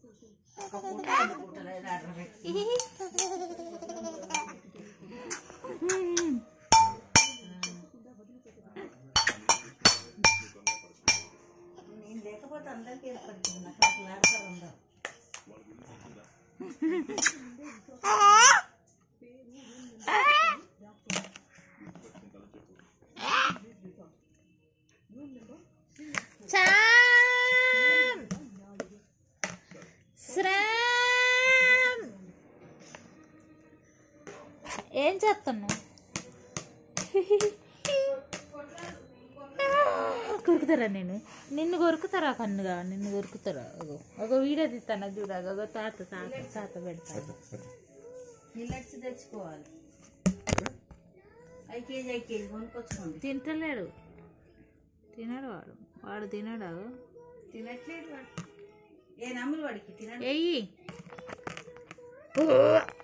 ఒక పూట రెండు పూటలు ఏదో ఆర్డర్ పెట్టి నేను లేకపోతే అందరికీ ఏర్పడుతుంది నాకు అసలు ఆడతారు అందరు శ్రామ్ శ్రామ్ ఏం చేస్తున్నావు కొరుకుతారా నేను నిన్ను కొరుకుతారా కన్నుగా నిన్ను కొరుకుతారా అగో ఒక వీడియో తీస్తాను చూడ అగో తాత తాత తాత పెడతాను మిల్లెట్స్ తెచ్చుకోవాలి ఐదు కేజీ ఐదు కేజీ కొనుక్కొచ్చుకోండి తింటలేడు తినడు వాడు వాడు తినడు అగో తినట్లేదు వాడు ఏ నమ్ములు వాడికి తినడు ఎయ్యి